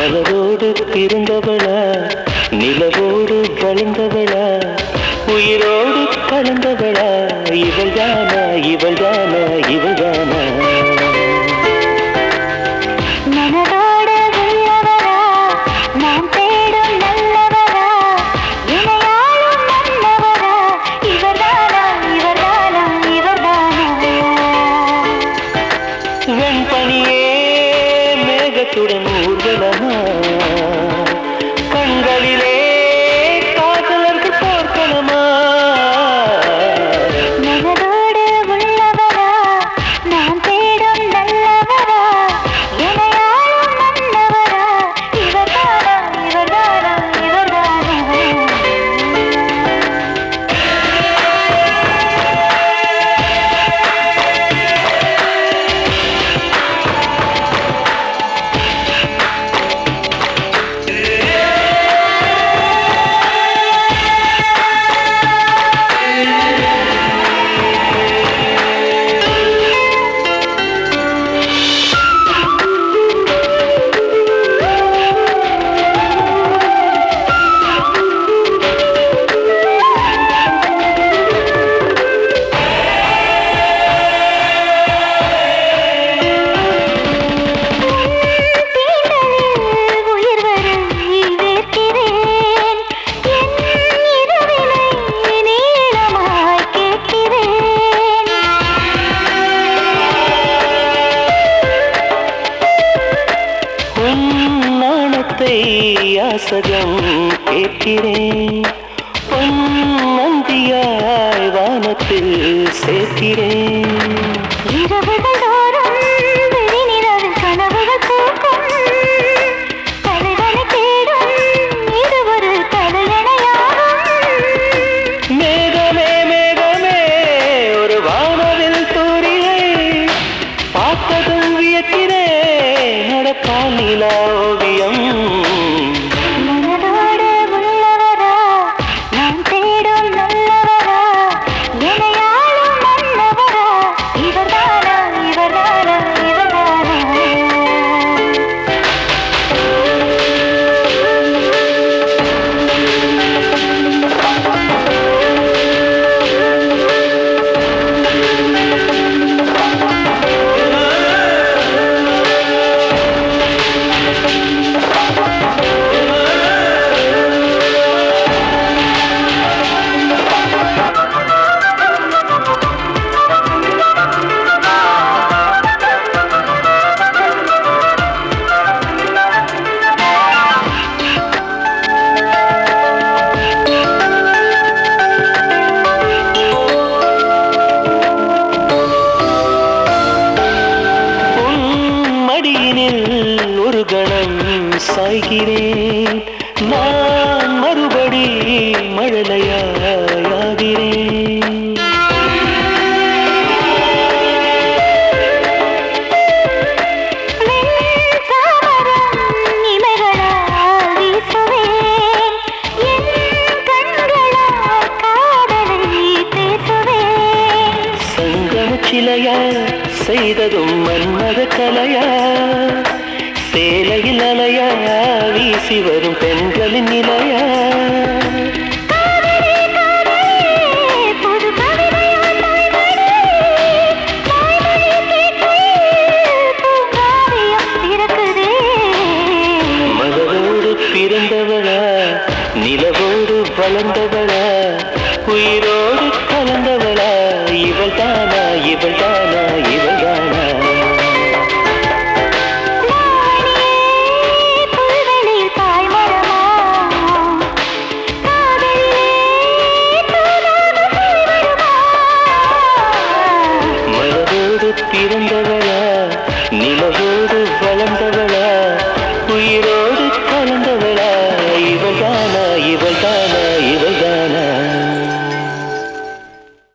மலரோடு பிறந்தவளா நிலவோடு வளர்ந்தவளா உயிரோடு கலந்தவளா இவள் தானா இவள் தானா இவள் தானா மனதோடு உள்ளவரா நான் தேடும் நல்லவரா இணையாளும் நல்லவரா இவர்தானா இவர்தானா இவர்தானா வெண்பனியே மேகத்துடன் ஊர்வலமா கண்களிலே காதலர்கள் போர்க்களமா மனதோடு உள்ளவரா நான் தேடும் நல்லவரா இணையாளும் நல்லவரா இவர்தானா இவர்தானா இவர்தானா தீண்டலில் உயிர் வரை வேர்க்கிறேன் என் இரவினை நீளமாய் கேட்கிறேன் உன் நாணத்தை யாசகம் கேட்கிறேன் பொன் நந்தியாய் வானத்தில் சேர்க்கிறேன் இரவுகள் தோறும் விழிநிலவில் கனவுகள் பூக்கும் தலைவனை தேடும் இது ஒரு தலையணையாகும் மேகமே மேகமே ஒரு வானவில் தூரிகை பார்த்ததும் வியக்கிறேன் நடப்பால் நிலா ஓவியம் மனதோடு உள்ளவரா நான் தேடும் நல்லவரா இணையாளும் நல்லவரா இவர்தானா இவர்தானா இவர்தானா உன் மடியினில் ஒரு கணம் சாய்கிறேன் நான் மறுபடி மழலையாகிறேன் வெண்சாமரம் இமைகளால் வீசுவேன் என் கண்களால் காதலை பேசுவேன் சங்கம சிலையா செய்ததும் மன்மத கலையா சேலையில் அலையா வீசி வரும் பெண்களின் நிலையா காதலே காதலே புது கவிதையால் தாய்மொழி தாய்மொழி கேட்கே பூங்காவியம் பிறக்குதே மலரோடு பிறந்தவளா நிலவோடு வளர்ந்தவளா உயிரோடு கலந்தவளா இவள் தானா இவள் தானா இவள் தானா நானே புல்வெளியில் தாய்மரமா காதலிலே தூதாக போய் வருமா மலரோடு பிறந்தவளா